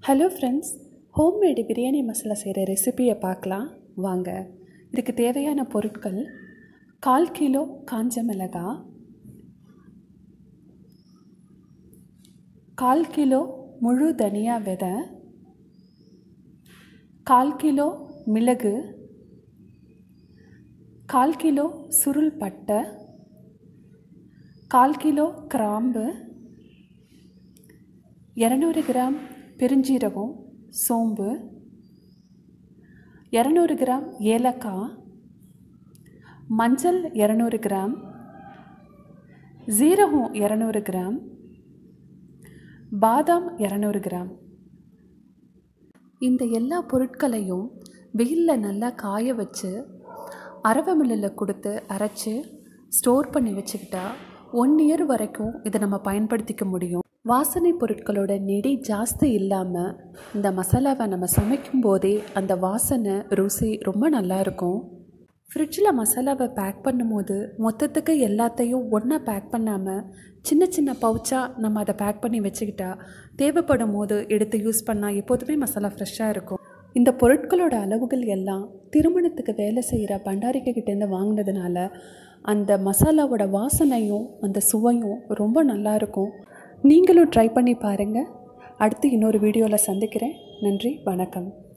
hello friends homemade biryani masala செய்கிற ரெசிபியை பார்க்கலாம் வாங்க இதுக்கு தேவையான பொருட்கள் கால் கிலோ காஞ்ச மிளகாய் கால் கிலோ முழு தனியா விதை கால் கிலோ மிளகு கால் கிலோ சுருள் பட்டை கால் கிலோ கிராம்பு இரநூறு கிராம் பெருஞ்சீரகம் சோம்பு இரநூறு கிராம் ஏலக்காய் மஞ்சள் இரநூறு கிராம் ஜீரகம் இரநூறு கிராம் பாதாம் இரநூறு கிராம் இந்த எல்லா பொருட்களையும் வெயிலில் நல்லா காய வச்சு அரவை மில்லில் கொடுத்து அரைச்சி ஸ்டோர் பண்ணி வச்சுக்கிட்டா ஒன் இயர் வரைக்கும் இதை நம்ம பயன்படுத்திக்க முடியும் வாசனை பொருட்களோட நெடி ஜாஸ்தி இல்லாமல் இந்த மசாலாவை நம்ம சமைக்கும் போதே அந்த வாசனை ருசி ரொம்ப நல்லா இருக்கும் ஃப்ரிட்ஜில் மசாலாவை பேக் பண்ணும்போது மொத்தத்துக்கு எல்லாத்தையும் ஒன்றா பேக் பண்ணாமல் சின்ன சின்ன பவுச்சாக நம்ம அதை பேக் பண்ணி வச்சுக்கிட்டா தேவைப்படும் போது எடுத்து யூஸ் பண்ணால் எப்போதுமே மசாலா ஃப்ரெஷ்ஷாக இருக்கும் இந்த பொருட்களோட அளவுகள் எல்லாம் திருமணத்துக்கு வேலை செய்கிற பண்டாரிக்க கிட்டேருந்து வாங்கினதுனால அந்த மசாலாவோட வாசனையும் அந்த சுவையும் ரொம்ப நல்லாயிருக்கும் நீங்களும் ட்ரை பண்ணி பாருங்கள் அடுத்து இன்னொரு வீடியோவில் சந்திக்கிறேன் நன்றி வணக்கம்